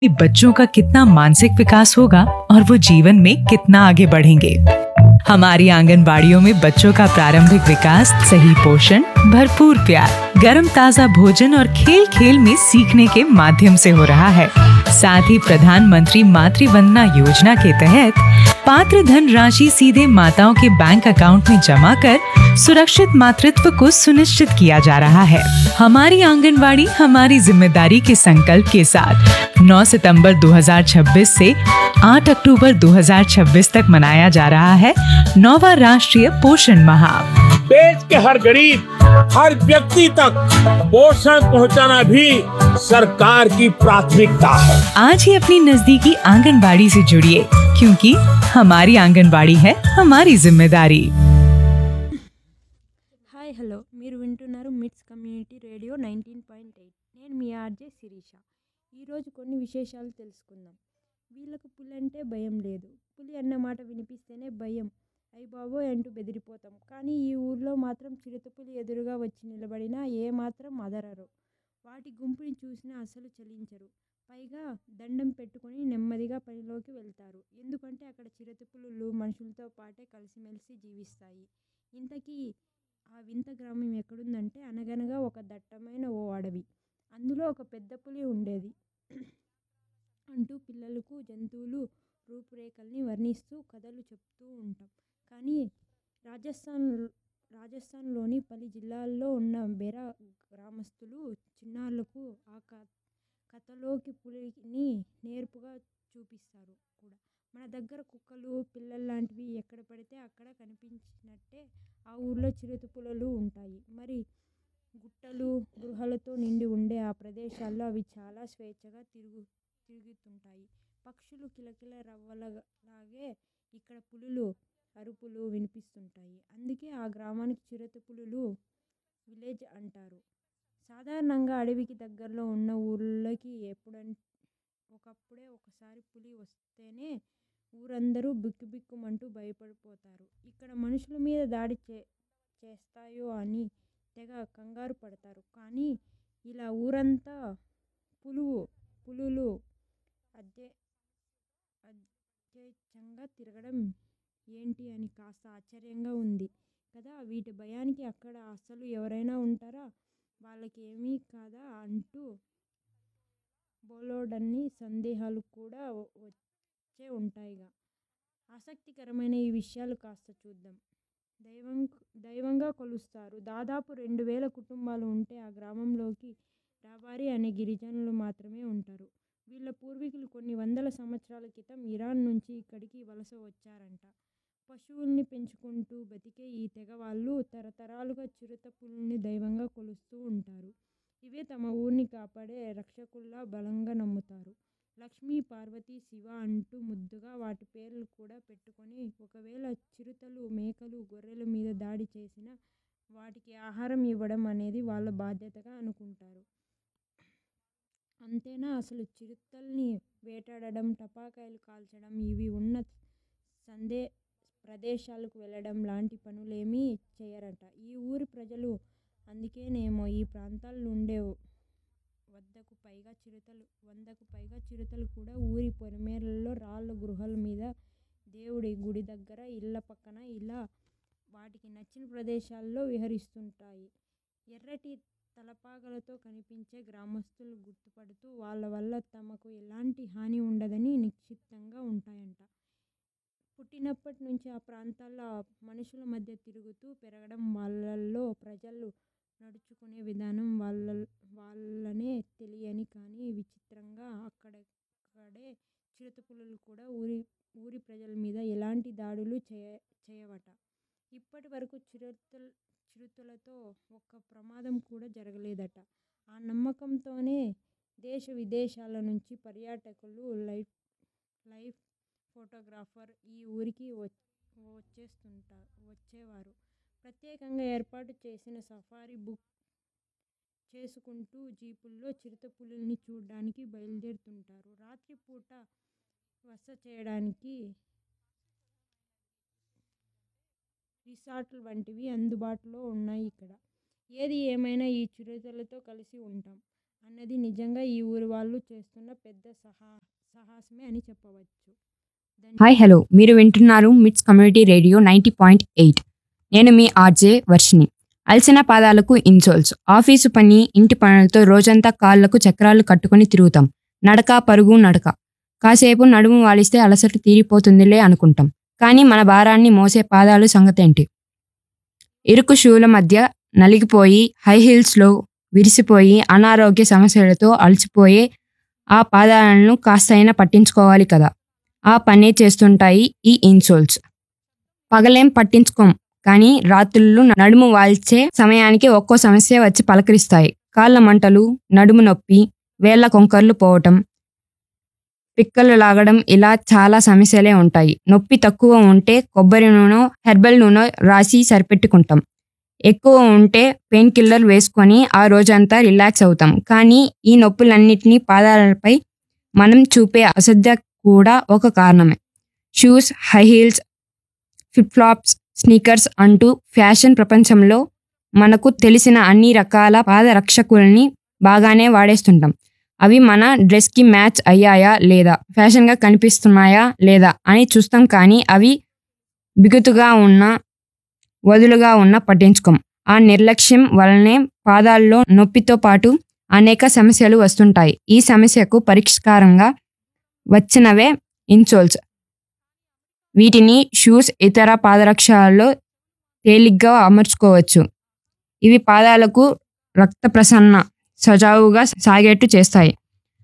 कि बच्चों का कितना मानसिक विकास होगा और वो जीवन में कितना आगे बढ़ेंगे हमारी आंगनबाड़ियों में बच्चों का प्रारंभिक विकास सही पोषण भरपूर प्यार गर्म ताजा भोजन और खेल खेल में सीखने के माध्यम से हो रहा है साथ ही प्रधानमंत्री मातृ वंदना योजना के तहत पात्र धन राशि सीधे माताओं के बैंक अकाउंट में जमा कर सुरक्षित मातृत्व को सुनिश्चित किया जा रहा है हमारी आंगनबाड़ी हमारी जिम्मेदारी के संकल्प के साथ 9 सितंबर 2026 से 8 अक्टूबर 2026 तक मनाया जा रहा है नौवा राष्ट्रीय पोषण माह देश के हर गरीब हर व्यक्ति तक पोषण पहुंचाना भी सरकार की प्राथमिकता है आज ही अपनी नजदीकी आंगनबाड़ी से जुड़िए क्योंकि हमारी आंगनबाड़ी है हमारी जिम्मेदारी హాయ్ హలో మీరు వింటున్నారు MITS community radio nineteen point eight నేను మీ ఆర్జే శిరీష ఈరోజు కొన్ని విశేషాలు తెలుసుకుందాం వీళ్ళకు పులి అంటే భయం లేదు పులి అన్న మాట వినిపిస్తేనే భయం అయ్య బాబోయ్ అంటూ బెదిరిపోతాం కానీ ఈ ఊర్లో మాత్రం చిరుతపులి ఎదురుగా వచ్చి నిలబడినా ఏ మాత్రం అదరరు వాటి గుంపుని చూసినా అసలు చలించరు పైగా దండం పెట్టుకొని నెమ్మదిగా పనిలోకి వెళ్తారు ఎందుకంటే అక్కడ చిరుతపులులు మనుషులతో పాటే కలిసిమెలిసి జీవిస్తాయి ఇంతకీ ఆ వింత గ్రామం ఎక్కడుందంటే అనగనగా ఒక దట్టమైన ఓ అడవి అందులో ఒక పెద్ద పులి ఉండేది అంటూ పిల్లలకు జంతువులు రూపురేఖల్ని వర్ణిస్తూ కథలు చెప్తూ ఉంటాం కానీ రాజస్థాన్ రాజస్థాన్లోని పలు జిల్లాల్లో ఉన్న బెరా గ్రామస్తులు చిన్నారులకు ఆ క కథలోకి పులిని నేర్పుగా చూపిస్తారు కూడా మన దగ్గర కుక్కలు పిల్లలు లాంటివి ఎక్కడ పడితే అక్కడ కనిపించినట్టే ఆ ఊర్లో చిరుతపులులు ఉంటాయి మరి గుట్టలు గృహాలతో నిండి ఉండే ఆ ప్రదేశాల్లో అవి చాలా స్వేచ్ఛగా తిరుగు తిరుగుతుంటాయి పక్షులు కిలకిల రవ్వలలాగే ఇక్కడ పులులు అరుపులు వినిపిస్తుంటాయి అందుకే ఆ గ్రామానికి చిరుతపులులు విలేజ్ అంటారు సాధారణంగా అడవికి దగ్గరలో ఉన్న ఊళ్ళకి ఎప్పుడంటే ఒకప్పుడే ఒకసారి పులి వస్తేనే ఊరందరూ బిక్కుబిక్కుమంటూ భయపడిపోతారు ఇక్కడ మనుషుల మీద దాడి చే చేస్తాయో అని తెగ కంగారు పడతారు కానీ ఇలా ఊరంతా పులువు పులులు అదే అత్యచ్చంగా తిరగడం ఏంటి అని కాస్త ఆశ్చర్యంగా ఉంది కదా వీటి భయానికి అక్కడ అసలు ఎవరైనా ఉంటారా వాళ్ళకి ఏమీ కాదా అంటూ బోలోడన్ని సందేహాలు కూడా వ- వచ్చే ఉంటాయిగా ఆసక్తికరమైన ఈ విషయాలు కాస్త చూద్దాం దైవం దైవంగా కొలుస్తారు దాదాపు రెండు వేల కుటుంబాలు ఉంటే ఆ గ్రామంలోకి రాబారి అనే గిరిజనులు మాత్రమే ఉంటారు వీళ్ళ పూర్వీకులు కొన్ని వందల సంవత్సరాల క్రితం ఇరాన్ నుంచి ఇక్కడికి వలస వచ్చారంట పశువుల్ని పెంచుకుంటూ బతికే ఈ తెగ వాళ్ళు తరతరాలుగా చిరుత పులుల్ని దైవంగా కొలుస్తూ ఉంటారు ఇవే తమ ఊరిని కాపాడే రక్షకుల్లా బలంగా నమ్ముతారు లక్ష్మీ పార్వతి శివ అంటూ ముద్దుగా వాటి పేర్లు కూడా పెట్టుకొని ఒకవేళ చిరుతలు మేకలు గొర్రెల మీద దాడి చేసినా వాటికి ఆహారం ఇవ్వడం అనేది వాళ్ళ బాధ్యతగా అనుకుంటారు అంతేనా అసలు చిరుతల్ని వేటాడడం టపాకాయలు కాల్చడం ఇవి ఉన్న సందే ప్రదేశాలకు వెళ్ళడం లాంటి పనులేమీ చేయరట ఈ ఊరి ప్రజలు అందుకేనేమో ఈ ప్రాంతాల్లో ఉండే వద్దకు పైగా చిరుతలు వందకు పైగా చిరుతలు కూడా ఊరి పొలిమేరల్లో రాళ్ళ గృహాల మీద దేవుడి గుడి దగ్గర ఇళ్ళ పక్కన ఇలా వాటికి నచ్చిన ప్రదేశాల్లో విహరిస్తుంటాయి ఎర్రటి తలపాగలతో కనిపించే గ్రామస్తులు గుర్తుపడుతూ వాళ్ళ వల్ల తమకు ఎలాంటి హాని ఉండదని నిశ్చితంగా ఉంటాయంట పుట్టినప్పటి నుంచి ఆ ప్రాంతాల్లో ఆ మనుషుల మధ్య తిరుగుతూ పెరగడం వాళ్ళల్లో ప్రజలు నడుచుకునే విధానం వాళ్ళ వాళ్ళనే తెలియని కానీ విచిత్రంగా అక్కడక్కడే చిరుతపులులు కూడా ఊరి ఊరి ప్రజల మీద ఎలాంటి దాడులు చేయ చేయవట ఇప్పటి వరకు చిరుతలు చిరుతలతో ఒక్క ప్రమాదం కూడా జరగలేదట ఆ నమ్మకంతోనే దేశ విదేశాల నుంచి పర్యాటకులు లైఫ్ లైఫ్ ఫోటోగ్రాఫర్ ఈ ఊరికి వచ్- వచ్చేస్తుంటా వచ్చేవారు ప్రత్యేకంగా ఏర్పాటు చేసిన సఫారీ బుక్ చేసుకుంటూ జీపుల్లో చిరుతపులుల్ని చూడడానికి బయలుదేరుతుంటారు రాత్రిపూట బస చేయడానికి రిసార్ట్లు వంటివి అందుబాటులో ఉన్నాయి ఇక్కడ ఏది ఏమైనా ఈ చిరుతలతో కలిసి ఉంటాం అన్నది నిజంగా ఈ ఊరి వాళ్ళు చేస్తున్న పెద్ద సహా సాహసమే అని చెప్పవచ్చు హాయ్ హలో మీరు వింటున్నారు MITS community radio ninety point eight నేను మీ ఆర్జే వర్షిని అలసిన పాదాలకు ఇన్సోల్స్ ఆఫీసు పని ఇంటి పనులతో రోజంతా కాళ్లకు చక్రాలు కట్టుకొని తిరుగుతాం నడక పరుగు నడక కాసేపు నడుము వాలిస్తే అలసట తీరిపోతుందిలే అనుకుంటాం కానీ మన భారాన్ని మోసే పాదాలు సంగతేంటి ఇరుకు షూల మధ్య నలిగిపోయి హై హీల్స్లో విరిసిపోయి అనారోగ్య సమస్యలతో అలసిపోయే ఆ పాదాలను కాస్తైనా పట్టించుకోవాలి కదా ఆ పనే చేస్తుంటాయి ఈ ఇన్సోల్స్ పగలేం పట్టించుకోం కానీ రాత్రులు నడుము వాల్చే సమయానికి ఒక్కో సమస్య వచ్చి పలకరిస్తాయి కాళ్ళ మంటలు నడుము నొప్పి వేళ్ల కొంకర్లు పోవటం పిక్కలు లాగడం ఇలా చాలా సమస్యలే ఉంటాయి నొప్పి తక్కువ ఉంటే కొబ్బరి నూనె హెర్బల్ నూనె రాసి సరిపెట్టుకుంటాం ఎక్కువ ఉంటే పెయిన్ కిల్లర్ వేసుకొని ఆ రోజంతా రిలాక్స్ అవుతాం కానీ ఈ నొప్పులన్నిటినీ పాదాలపై మనం చూపే అశ్రద్ధ కూడా ఒక కారణమే shoes high heels flip flops sneakers అంటూ ఫ్యాషన్ ప్రపంచంలో మనకు తెలిసిన అన్ని రకాల పాదరక్షకుల్ని బాగానే వాడేస్తుంటాం అవి మన డ్రెస్కి మ్యాచ్ అయ్యాయా లేదా ఫ్యాషన్గా కనిపిస్తున్నాయా లేదా అని చూస్తాం కానీ అవి బిగుతుగా ఉన్న వదులుగా ఉన్న పట్టించుకోం ఆ నిర్లక్ష్యం వలనే పాదాల్లో నొప్పితో పాటు అనేక సమస్యలు వస్తుంటాయి ఈ సమస్యకు పరిష్కారంగా వచ్చినవే ఇన్సోల్స్ వీటిని షూస్ ఇతర పాదరక్షలలో తేలిగ్గా అమర్చుకోవచ్చు ఇవి పాదాలకు రక్త ప్రసరణ సజావుగా సాగేట్టు చేస్తాయి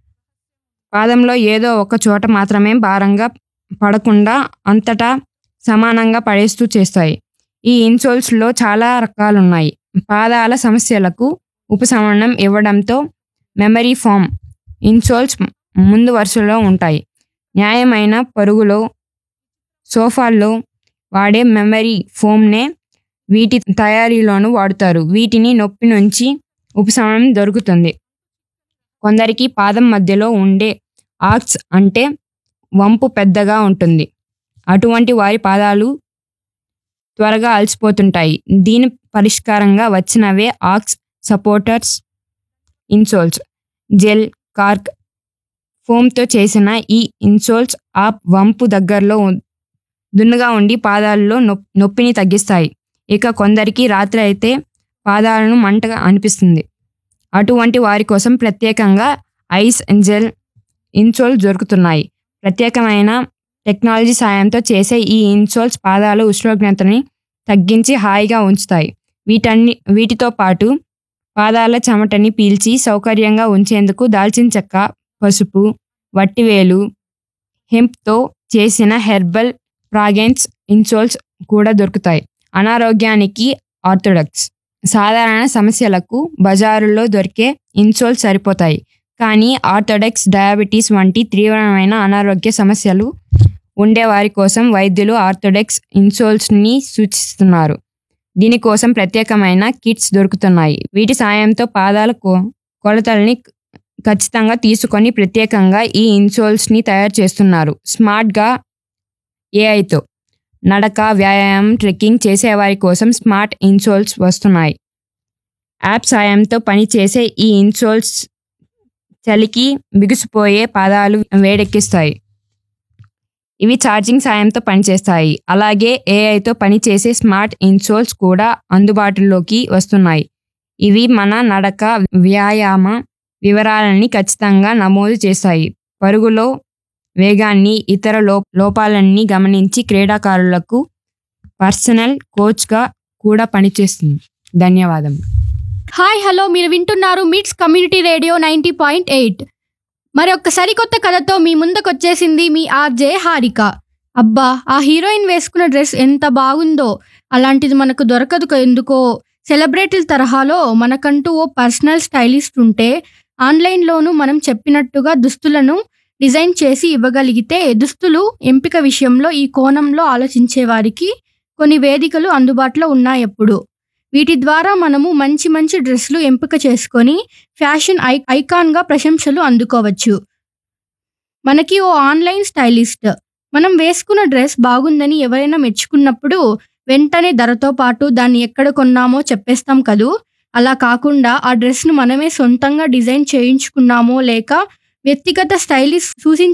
పాదంలో ఏదో ఒక చోట మాత్రమే భారంగా పడకుండా అంతటా సమానంగా పడేస్తూ చేస్తాయి ఈ ఇన్సోల్స్లో చాలా రకాలున్నాయి పాదాల సమస్యలకు ఉపశమనం ఇవ్వడంతో మెమరీ ఫామ్ ఇన్సోల్స్ ముందు వరుసలో ఉంటాయి న్యాయమైన పరుగులో సోఫాల్లో వాడే మెమరీ ఫోమ్నే వీటి తయారీలోనూ వాడుతారు వీటిని నొప్పి నుంచి ఉపశమనం దొరుకుతుంది కొందరికి పాదం మధ్యలో ఉండే ఆర్క్స్ అంటే వంపు పెద్దగా ఉంటుంది అటువంటి వారి పాదాలు త్వరగా అలసిపోతుంటాయి దీని పరిష్కారంగా వచ్చినవే ఆక్స్ సపోర్టర్స్ ఇన్సోల్స్ జెల్ కార్క్ ఫోమ్తో చేసిన ఈ ఇన్సోల్స్ ఆ వంపు దగ్గరలో ఉం- దున్నుగా ఉండి పాదాల్లో నొప్- నొప్పిని తగ్గిస్తాయి ఇక కొందరికి రాత్రి అయితే పాదాలను మంటగా అనిపిస్తుంది అటువంటి వారి కోసం ప్రత్యేకంగా ఐస్ జెల్ ఇన్సోల్స్ దొరుకుతున్నాయి ప్రత్యేకమైన టెక్నాలజీ సాయంతో చేసే ఈ ఇన్సోల్స్ పాదాల ఉష్ణోగ్రతని తగ్గించి హాయిగా ఉంచుతాయి వీటన్ని వీటితో పాటు పాదాల చెమటని పీల్చి సౌకర్యంగా ఉంచేందుకు దాల్చిన చెక్క పసుపు వట్టివేలు హెంప్తో చేసిన హెర్బల్ ఫ్రాగెన్స్ ఇన్సోల్స్ కూడా దొరుకుతాయి అనారోగ్యానికి ఆర్థోడాక్స్ సాధారణ సమస్యలకు బజారులో దొరికే ఇన్సోల్స్ సరిపోతాయి కానీ ఆర్థోడాక్స్ డయాబెటీస్ వంటి తీవ్రమైన అనారోగ్య సమస్యలు ఉండేవారి కోసం వైద్యులు ఆర్థోడాక్స్ ఇన్సోల్స్ని సూచిస్తున్నారు దీనికోసం ప్రత్యేకమైన కిట్స్ దొరుకుతున్నాయి వీటి సాయంతో పాదాల కొ- కొలతల్ని ఖచ్చితంగా తీసుకొని ప్రత్యేకంగా ఈ ఇన్సోల్స్ని తయారు చేస్తున్నారు స్మార్ట్గా ఏఐతో నడక వ్యాయామం ట్రెక్కింగ్ చేసేవారి కోసం స్మార్ట్ ఇన్సోల్స్ వస్తున్నాయి యాప్ సాయంతో పనిచేసే ఈ ఇన్సోల్స్ చలికి బిగుసిపోయే పాదాలు వేడెక్కిస్తాయి ఇవి ఛార్జింగ్ సాయంతో పనిచేస్తాయి అలాగే ఏఐతో పనిచేసే స్మార్ట్ ఇన్సోల్స్ కూడా అందుబాటులోకి వస్తున్నాయి ఇవి మన నడక వ్యాయామ వివరాలని ఖచ్చితంగా నమోదు చేస్తాయి పరుగులో వేగాన్ని ఇతర లో లోపాలన్నీ గమనించి క్రీడాకారులకు పర్సనల్ కోచ్గా కూడా పనిచేస్తుంది ధన్యవాదం హాయ్ హలో మీరు వింటున్నారు MITS community radio ninety point eight మరి ఒక్క సరికొత్త కథతో మీ ముందుకు వచ్చేసింది మీ ఆర్జే హారిక అబ్బా ఆ హీరోయిన్ వేసుకున్న డ్రెస్ ఎంత బాగుందో అలాంటిది మనకు దొరకదు క- ఎందుకో సెలబ్రిటీల తరహాలో మనకంటూ ఓ పర్సనల్ స్టైలిస్ట్ ఉంటే ఆన్లైన్లోనూ మనం చెప్పినట్టుగా దుస్తులను డిజైన్ చేసి ఇవ్వగలిగితే దుస్తులు ఎంపిక విషయంలో ఈ కోణంలో ఆలోచించే వారికి కొన్ని వేదికలు అందుబాటులో ఉన్నాయి ఎప్పుడు వీటి ద్వారా మనము మంచి మంచి డ్రెస్సులు ఎంపిక చేసుకొని ఫ్యాషన్ ఐ ఐకాన్గా ప్రశంసలు అందుకోవచ్చు మనకి ఓ ఆన్లైన్ స్టైలిస్ట్ మనం వేసుకున్న డ్రెస్ బాగుందని ఎవరైనా మెచ్చుకున్నప్పుడు వెంటనే ధరతో పాటు దాన్ని ఎక్కడ కొన్నామో చెప్పేస్తాం కదూ అలా కాకుండా ఆ డ్రెస్ను మనమే సొంతంగా డిజైన్ చేయించుకున్నామో లేక వ్యక్తిగత స్టైలిస్ట్ సూచించిన